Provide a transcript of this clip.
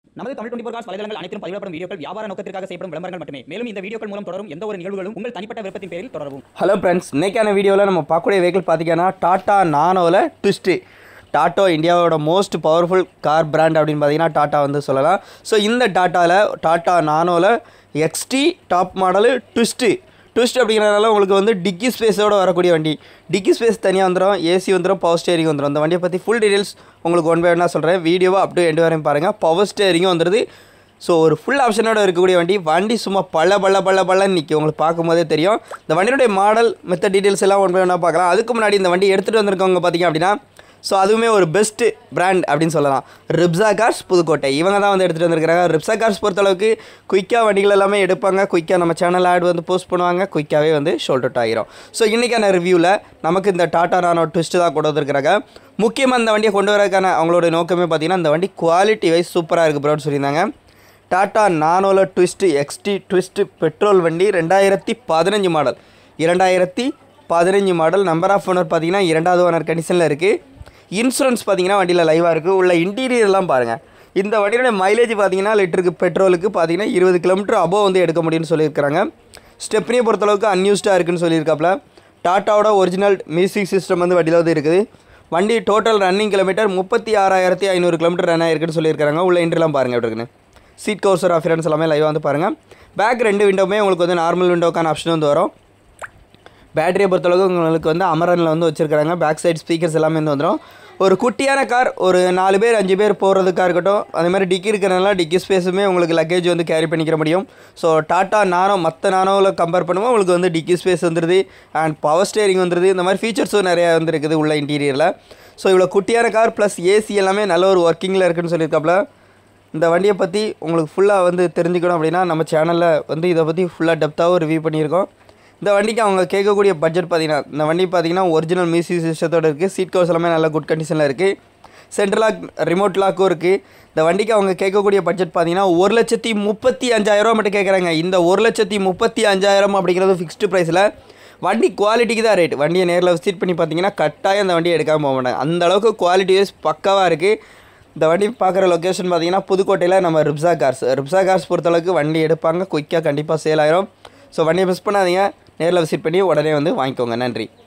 நமது Tamil twenty cos வலைதளங்கள் அனைத்தும் பதிவிடப்படும் வீடியோக்கள் வியாபார நோக்கத்திற்காக செய்யப்படும் விளம்பரங்கள் மட்டுமே மேலும் இந்த வீடியோக்கள் மூலம் தொடரும் எந்த ஒரு நிகழ்வுகளும் உங்கள் தனிப்பட்ட விருப்பத்தின் பேரில் தொடரவும் ஹலோ ஃப்ரெண்ட்ஸ் இன்னைக்கான வீடியோவில் நம்ம பார்க்கக்கூடிய வெஹிக்கிள் பார்த்தீங்கன்னா டாட்டா நானோவில் ட்விஸ்ட்டு டாட்டோ இந்தியாவோட மோஸ்ட் பவர்ஃபுல் கார் பிராண்ட் அப்படின்னு பார்த்தீங்கன்னா டாட்டா வந்து சொல்லலாம் ஸோ இந்த டாட்டாவில் டாட்டா நானோவில் XT top model twist twist அப்படிங்கிறனால உங்களுக்கு வந்து டிக்கி ஸ்பேஸோட வரக்கூடிய வண்டி டிக்கி ஸ்பேஸ் தனியாக வந்துடும் ஏசி வந்துடும் பவர் ஸ்டேரிங் வந்துடும் அந்த வண்டியை பற்றி ஃபுல் டீடைல்ஸ் உங்களுக்கு ஒன் பை ஒன்னாக சொல்கிறேன் வீடியோவை அப் டு எண்டு வரையும் பாருங்கள் பவர் ஸ்டேரிங்கும் வந்துடுது ஸோ ஒரு ஃபுல் ஆப்ஷனோட இருக்கக்கூடிய வண்டி வண்டி சும்மா பல பல பல பலன்னு நிற்கும் உங்களுக்கு பார்க்கும்போதே தெரியும் இந்த வண்டியுடைய மாடல் மித்த டீட்டெயில்ஸ் எல்லாம் ஒன் பை ஒன்றா பார்க்கலாம் அதுக்கு முன்னாடி இந்த வண்டி எடுத்துகிட்டு வந்திருக்கவங்க பார்த்தீங்க அப்படின்னா ஸோ அதுவுமே ஒரு பெஸ்ட்டு பிராண்ட் அப்படின்னு சொல்லலாம் ரிப்ஸா கார்ஸ் புதுக்கோட்டை இவங்க தான் வந்து எடுத்துகிட்டு வந்திருக்காங்க ரிப்ஸா கார்ஸ் பொறுத்தளவுக்கு குயிக்காக வண்டிகள் எல்லாமே எடுப்பாங்க குயிக்காக நம்ம சேனல் ஆட் வந்து போஸ்ட் பண்ணுவாங்க குயிக்காகவே வந்து ஷோல்ட் அவுட் ஆகிரும் ஸோ இன்றைக்கான ரிவ்யூவில் நமக்கு இந்த டாட்டா நானோ ட்விஸ்ட் தான் கொண்டு வந்திருக்கிறாங்க முக்கியமாக இந்த வண்டியை கொண்டு வரதுக்கான அவங்களோட நோக்கமே பார்த்தீங்கன்னா இந்த வண்டி குவாலிட்டி வைஸ் சூப்பராக இருக்குது ப்ரோன்னு சொல்லியிருந்தாங்க டாட்டா நானோல ட்விஸ்ட் எக்ஸ்டி ட்விஸ்ட் பெட்ரோல் வண்டி ரெண்டாயிரத்தி பதினஞ்சு மாடல் இரண்டாயிரத்தி பதினஞ்சு மாடல் நம்பர் ஆஃப் ஓனர் பார்த்தீங்கன்னா இரண்டாவது ஓனர் கண்டிஷனில் இருக்குது இன்சூரன்ஸ் பார்த்தீங்கன்னா வண்டியில் லைவாக இருக்குது உள்ள இன்டீரியர்லாம் பாருங்கள் இந்த வண்டியோட மைலேஜ் பார்த்தீங்கன்னா லிட்டருக்கு பெட்ரோலுக்கு பார்த்தீங்கன்னா இருபது கிலோமீட்டர் அபோவ் வந்து எடுக்க முடியும்னு சொல்லியிருக்கிறாங்க ஸ்டெப்னியை பொறுத்தளவுக்கு அன்யூஸ்டாக இருக்குன்னு சொல்லியிருக்காப்புல டாட்டாவோட ஒரிஜினல் மியூசிக் சிஸ்டம் வந்து வண்டியில் வந்து இருக்குது வண்டி டோட்டல் ரன்னிங் கிலோமீட்டர் முப்பத்தி ஆறாயிரத்தி ஐநூறு கிலோமீட்டர் ரன் ஆயிருக்குன்னு சொல்லியிருக்காங்க உள்ள இன்ட்ரெலாம் பாருங்கள் எப்படி இருக்குன்னு சீட் கவர்சர் ஆஃபியரன்ஸ் எல்லாமே லைவாக வந்து பாருங்கள் பேக் ரெண்டு விண்டோவுமே உங்களுக்கு வந்து நார்மல் விண்டோக்கான ஆப்ஷன் வந்து வரும் பேட்டரியை பொறுத்தளவுக்கு உங்களுக்கு வந்து அமரனில் வந்து வச்சுருக்காங்க பேக் சைடு ஸ்பீக்கர்ஸ் எல்லாமே வந்து வந்துடும் ஒரு குட்டியான கார் ஒரு நாலு பேர் அஞ்சு பேர் போகிறதுக்காக இருக்கட்டும் அதே மாதிரி டிக்கி இருக்கிறனால டிக்கி ஸ்பேஸுமே உங்களுக்கு லக்கேஜ் வந்து கேரி பண்ணிக்கிற முடியும் ஸோ டாட்டா நானோ மற்ற நானோவில் கம்பேர் பண்ணும்போது உங்களுக்கு வந்து டிக்கி ஸ்பேஸ் வந்துடுது அண்ட் பவர் ஸ்டேரிங் வந்துடுது இந்த மாதிரி ஃபீச்சர்ஸும் நிறையா வந்துருக்குது உள்ள இன்டீரியரில் ஸோ இவ்வளோ குட்டியான கார் ப்ளஸ் ஏசி எல்லாமே நல்ல ஒரு ஒர்க்கிங்கில் இருக்குன்னு சொல்லியிருக்காப்புல இந்த வண்டியை பற்றி உங்களுக்கு ஃபுல்லாக வந்து தெரிஞ்சுக்கணும் அப்படின்னா நம்ம சேனலில் வந்து இதை பற்றி ஃபுல்லாக டெப்த்தாகவும் ரிவ்யூ பண்ணியிருக்கோம் இந்த வண்டிக்கு அவங்க கேட்கக்கூடிய பட்ஜெட் பார்த்தீங்கன்னா இந்த வண்டி பார்த்தீங்கன்னா ஒரிஜினல் மியூசிக் சிஸ்டத்தோடு இருக்குது சீட் கவர்ஸ் எல்லாமே நல்ல குட் கண்டிஷனில் இருக்குது சென்ட்ரல் லாக் ரிமோட் லாக்கும் இருக்குது இந்த வண்டிக்கு அவங்க கேட்கக்கூடிய பட்ஜெட் பார்த்தீங்கன்னா ஒரு லட்சத்தி முப்பத்தி அஞ்சாயிரம் மட்டும் கேட்குறாங்க இந்த ஒரு லட்சத்தி முப்பத்தி அஞ்சாயிரம் அப்படிங்கிறது ஃபிக்ஸ்டு ப்ரைஸில் வண்டி குவாலிட்டிக்கு தான் ரேட் வண்டியை நேரில் விசிட் பண்ணி பார்த்தீங்கன்னா கட்டாயம் அந்த வண்டியை எடுக்காமல் போக மாட்டாங்க அந்த அளவுக்கு குவாலிட்டி வைஸ் பக்காவாக இருக்குது இந்த வண்டி பார்க்குற லொக்கேஷன் பார்த்தீங்கன்னா புதுக்கோட்டையில் நம்ம ரிப்ஸா கார்ஸ் ரிப்ஸா கார்ஸ் பொறுத்தளவுக்கு வண்டி எடுப்பாங்க குயிக்காக கண்டிப்பாக சேல் ஆயிரும் ஸோ வண்டியை மிஸ் பண்ணாதீங்க நேரில் விசிட் பண்ணி உடனே வந்து வாங்கிக்கோங்க நன்றி